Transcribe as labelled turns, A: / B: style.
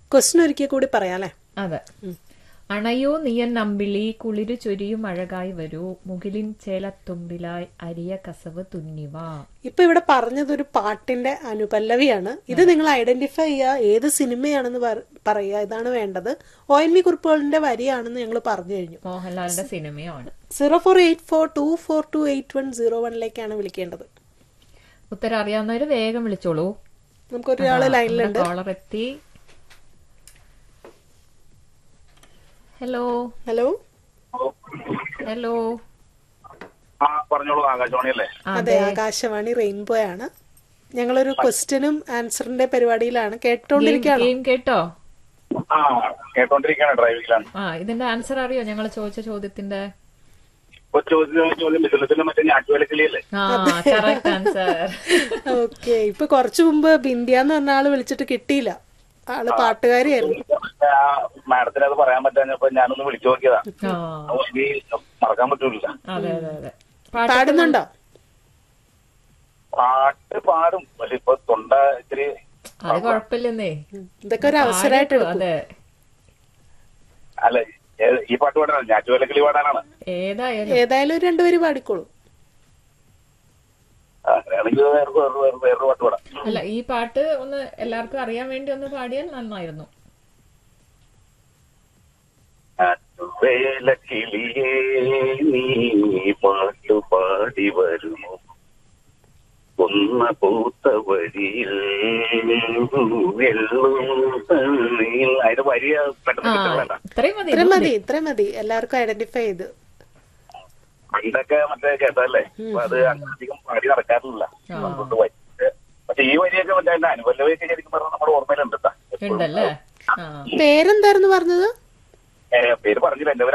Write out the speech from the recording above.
A: Question ഒരിക്കൽ കൂടി പറയാം അല്ലേ
B: അതെ അണയോ നീയൻ നമ്പിളി കുളിരു ചൊരിയും അഴകായി വരൂ മുകിലിൻ ചേലത്തുമ്പിലായി അരിയ കസവ് തുന്നിവാ
A: ഇപ്പൊ ഇവിടെ പറഞ്ഞത് ഒരു പാട്ടിന്റെ അനുപല്ലവിയാണ് ഇത് നിങ്ങൾ ഐഡന്റിഫൈ ചെയ്യുക ഏത് സിനിമയാണെന്ന് പറ- പറയുക ഇതാണ് വേണ്ടത് ഒ എൻ വി കുറിപ്പുകളുടെ വരിയാണെന്ന് ഞങ്ങൾ പറഞ്ഞു കഴിഞ്ഞു
B: മോഹൻലാലിന്റെ സിനിമയാണ്
A: zero four eight four two four two eight one zero വണ്ണിലേക്കാണ് വിളിക്കേണ്ടത്
B: ഉത്തരം അറിയാവുന്നവര് വേഗം വിളിച്ചോളൂ
A: നമുക്കൊരാള് ലൈനിലുണ്ട്
B: കോളർ എത്തി ഹലോ
A: ഹലോ
B: ഹലോ
C: ആ പറഞ്ഞോളൂ ആകാശവാണി അല്ലേ
A: അതെ ആകാശവാണി റെയിൻബോ ആണ് ഞങ്ങളൊരു ക്വസ്റ്റ്യനും ആൻസറിന്റെ പരിപാടിയിലാണ് കേട്ടോണ്ടിരിക്കുകയാണ്
B: ഗെയിം കേട്ടോ
C: ആ കേട്ടോണ്ടിരിക്കുകയാണ് ഡ്രൈവിംഗിലാണ്
B: ആ ഇതിന്റെ ആൻസർ അറിയോ ഞങ്ങൾ ചോദിച്ച ചോദ്യത്തിന്റെ
C: ഇപ്പൊ ചോദ്യം ചോദ്യം ബിസിനസിന്റെ മറ്റേ ഞാറ്റുവേലക്കിളിയല്ലേ
B: ആ കറക്റ്റ് ആൻസർ
A: ഓക്കെ ഇപ്പൊ കുറച്ചു മുമ്പ് ബിന്ദിയ എന്ന് പറഞ്ഞ ആള് വിളിച്ചിട്ട് കിട്ടിയില്ല ആള് പാട്ടുകാരിയായിരുന്നു
C: ആ മാഡത്തിന് അത് പറയാൻ പറ്റാഞ്ഞപ്പോ ഞാനൊന്ന് വിളിച്ചു നോക്കിയതാ
B: ആ
C: അപ്പൊ എനിക്ക് മറക്കാൻ പറ്റൂല
B: അതെ അതെ അതെ
A: പാടുന്നുണ്ടോ
C: പാട്ട് പാടും പക്ഷെ ഇപ്പൊ തൊണ്ട ഇത്തിരി
B: അത് കുഴപ്പമില്ലെന്നേ
A: ഇതൊക്കെ ഒരു അവസരമായിട്ട്
B: പാടിക്കോ,
A: എടുക്കും
B: അതെ
C: അല്ല ഏ- ഈ പാട്ട് പാടാനാണ് ഞാറ്റുവേലക്കിളി പാടാനാണ്
B: ഏതായാലും
A: ഏതായാലും ഒരു രണ്ടുപേര് പാടിക്കോളൂ
C: ആ, അങ്ങനെയാണെങ്കിൽ വേറെ വേറെ വേറെ വേറൊരു പാട്ട് പാടാം
B: അല്ല ഈ പാട്ട് ഒന്ന് എല്ലാവർക്കും അറിയാൻ വേണ്ടി ഒന്ന് പാടിയാൽ നന്നായിരുന്നു
C: വേലക്കിളിയേ നീ പാട്ടു പാടി വരുമോ കൊന്ന പൂത്ത വരിയിൽ വെള്ളം തണ്ണിയിൽ അതിന്റെ വരി പെട്ടെന്ന്
B: ആ
C: കിട്ടാൻ വേണ്ട
B: ഇത്രയും മതി
A: ഇത്രയും മതി ഇത്രയും മതി എല്ലാവർക്കും ഐഡന്റിഫൈ ചെയ്ത്
C: പണ്ടൊക്കെ മറ്റേ കേട്ടല്ലേ അപ്പൊ അത് അധികം പാടി നടക്കാറില്ല അതുകൊണ്ട് വരി പക്ഷെ ഈ വരിയൊക്കെ മറ്റേ അതിന്റെ അനുപല്ലവയൊക്കെ ശരിക്കും പറഞ്ഞാൽ നമ്മുടെ ഓർമ്മയിലുണ്ട് ട്ടാ.
B: ഉണ്ടല്ലേ ആ
A: പേരെന്തായിരുന്നു പറഞ്ഞത്
C: ഏ, പേര് പറഞ്ഞില്ല എന്റെ